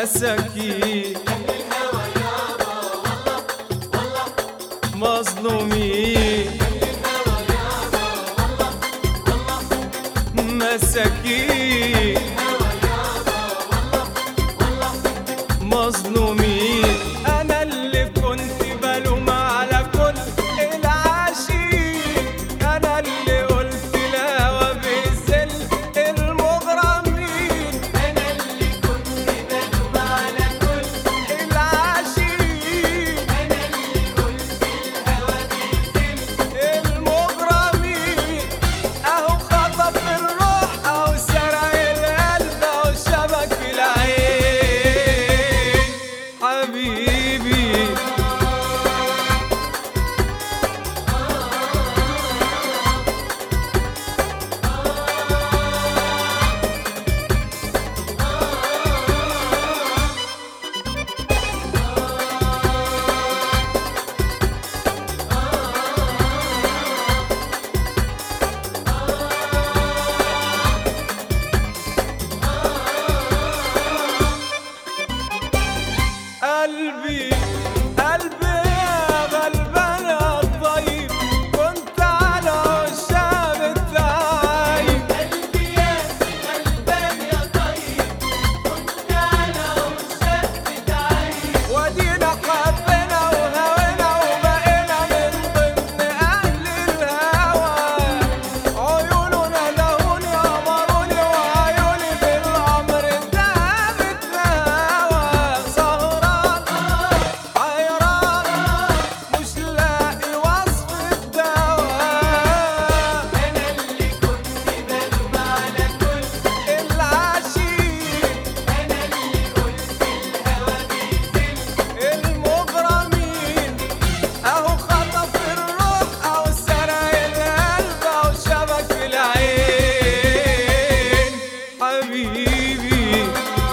مساكين مظلومين مساكين مظلومين انا اللي كنت بلوم على كل العاشقين انا اللي قلت الهوى بيذل المغرمين انا اللي كنت بلوم على كل العاشقين انا اللي قلت الهوى بيذل المغرمين اهو خطف الروح اهو سرق القلب اهو شبك العين حبيبي قلبي قلبي يا غلبان يا طيب كنت على عشاب التعايب قلبي يا غلبان يا طيب كنت على عشاب التعايب ودينا حبنا وهوينا وبقينا من ضمن اهل الهوى عيوننا لهوني امروني وعيوني بالامر ذهبت هوى سهران حيران مش لاقي وصف الدواء انا اللي كنت بلوم على كل العاشقين انا اللي قلت الهوى بيذل المغرمين اهو خطف الروح اهو سرق القلب اهو شبك العين حبيبي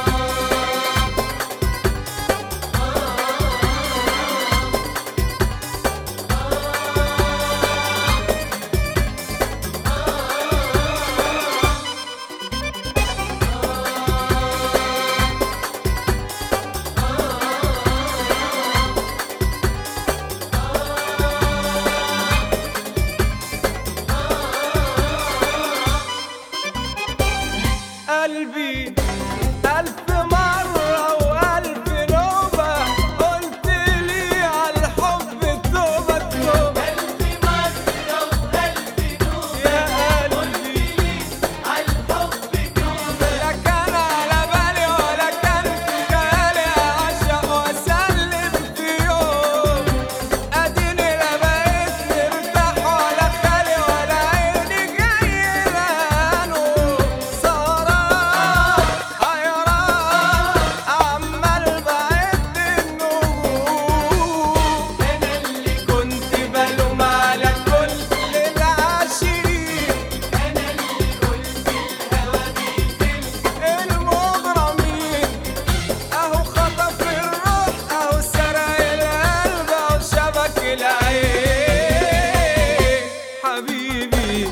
قلبي ألف مرة وألف نوبة قلت لي على الحب توبة توبة ألف مرة وألف نوبة يا قلبي على الحب توبة لا كان على بالي ولا كان في خيالي أعشق وأسلم في يوم أديني لا بقيت مرتاح ولا خالي ولا عيني جاي لانو سهران حيران عمال بعد النجوم أنا اللي كنت بلوم على كل العاشقين أنا اللي قلت الهوى بيذل المغرمين اهو خطف الروح اهو سرق القلب اهو شبك العين حبيبي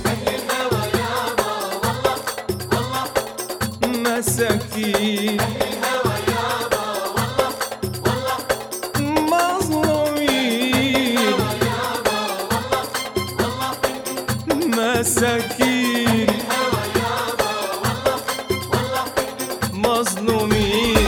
مساكين مظلومين مساكين مظلومين